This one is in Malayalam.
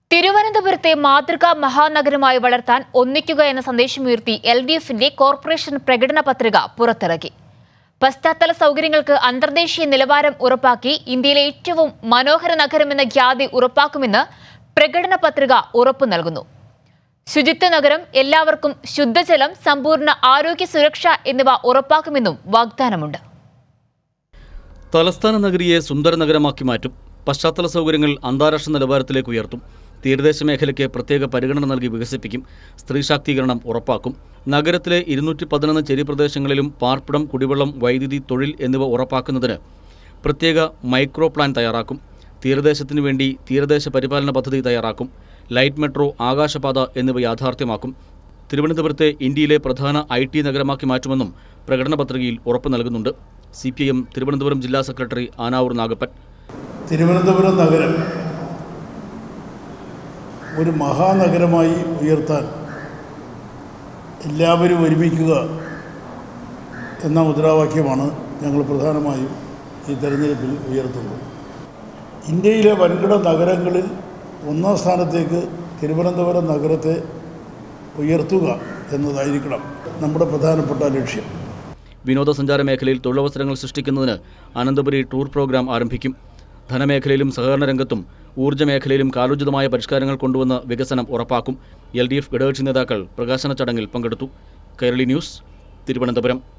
തിരുവനന്തപുരത്തെ മാതൃകാ മഹാനഗരമായി വളർത്താൻ ഒന്നിക്കുക എന്ന സന്ദേശമുയർത്തി എൽ ഡി എഫിന്റെ കോർപ്പറേഷൻ പ്രകടന പത്രിക പുറത്തിറക്കി പശ്ചാത്തല സൗകര്യങ്ങൾക്ക് അന്തർദേശീയ നിലവാരം ഉറപ്പാക്കി ഇന്ത്യയിലെ ഏറ്റവും മനോഹര നഗരമെന്ന ഖ്യാതി ഉറപ്പാക്കുമെന്ന് പ്രകടന പത്രിക ഉറപ്പു നൽകുന്നു ശുചിത്വ നഗരം എല്ലാവർക്കും ശുദ്ധജലം സമ്പൂർണ്ണ ആരോഗ്യ സുരക്ഷ എന്നിവ ഉറപ്പാക്കുമെന്നും വാഗ്ദാനമുണ്ട് തലസ്ഥാന നഗരിയെ സുന്ദര നഗരമാക്കി മാറ്റും പശ്ചാത്തല സൗകര്യങ്ങൾ അന്താരാഷ്ട്ര നിലവാരത്തിലേക്ക് ഉയർത്തും തീരദേശ മേഖലയ്ക്ക് പ്രത്യേക പരിഗണന നൽകി വികസിപ്പിക്കും സ്ത്രീ ശാക്തീകരണം ഉറപ്പാക്കും നഗരത്തിലെ ഇരുന്നൂറ്റി പതിനൊന്ന് ചെരി പ്രദേശങ്ങളിലും പാർപ്പിടം കുടിവെള്ളം വൈദ്യുതി തൊഴിൽ എന്നിവ ഉറപ്പാക്കുന്നതിന് പ്രത്യേക മൈക്രോ പ്ലാൻ തയ്യാറാക്കും തീരദേശത്തിനു വേണ്ടി തീരദേശ പരിപാലന പദ്ധതി തയ്യാറാക്കും ലൈറ്റ് മെട്രോ ആകാശപാത എന്നിവ യാഥാർത്ഥ്യമാക്കും തിരുവനന്തപുരത്തെ ഇന്ത്യയിലെ പ്രധാന ഐ ടി നഗരമാക്കി മാറ്റുമെന്നും പ്രകടന പത്രികയിൽ ഉറപ്പു നൽകുന്നുണ്ട് C P I M Thiruvananthapuram ജില്ലാ സെക്രട്ടറി ആനാവൂർ നാഗപ്പൻ തിരുവനന്തപുരം നഗരം ഒരു മഹാനഗരമായി ഉയർത്താൻ എല്ലാവരും ഒരുമിക്കുക എന്ന മുദ്രാവാക്യമാണ് ഞങ്ങൾ പ്രധാനമായും ഈ തെരഞ്ഞെടുപ്പിൽ ഉയർത്തുന്നത് ഇന്ത്യയിലെ വൻകിട നഗരങ്ങളിൽ ഒന്നാം സ്ഥാനത്തേക്ക് തിരുവനന്തപുരം നഗരത്തെ ഉയർത്തുക എന്നതായിരിക്കണം നമ്മുടെ പ്രധാനപ്പെട്ട ലക്ഷ്യം വിനോദസഞ്ചാര മേഖലയിൽ തൊഴിലവസരങ്ങൾ സൃഷ്ടിക്കുന്നതിന് അനന്തപുരി ടൂർ പ്രോഗ്രാം ആരംഭിക്കും ധനമേഖലയിലും സഹകരണ രംഗത്തും ഊർജ്ജ മേഖലയിലും കാലോചിതമായ പരിഷ്കാരങ്ങൾ കൊണ്ടുവന്ന് വികസനം ഉറപ്പാക്കും എൽ ഡി എഫ് ഘടകകക്ഷി നേതാക്കൾ പ്രകാശന ചടങ്ങിൽ പങ്കെടുത്തു കേരളി ന്യൂസ് തിരുവനന്തപുരം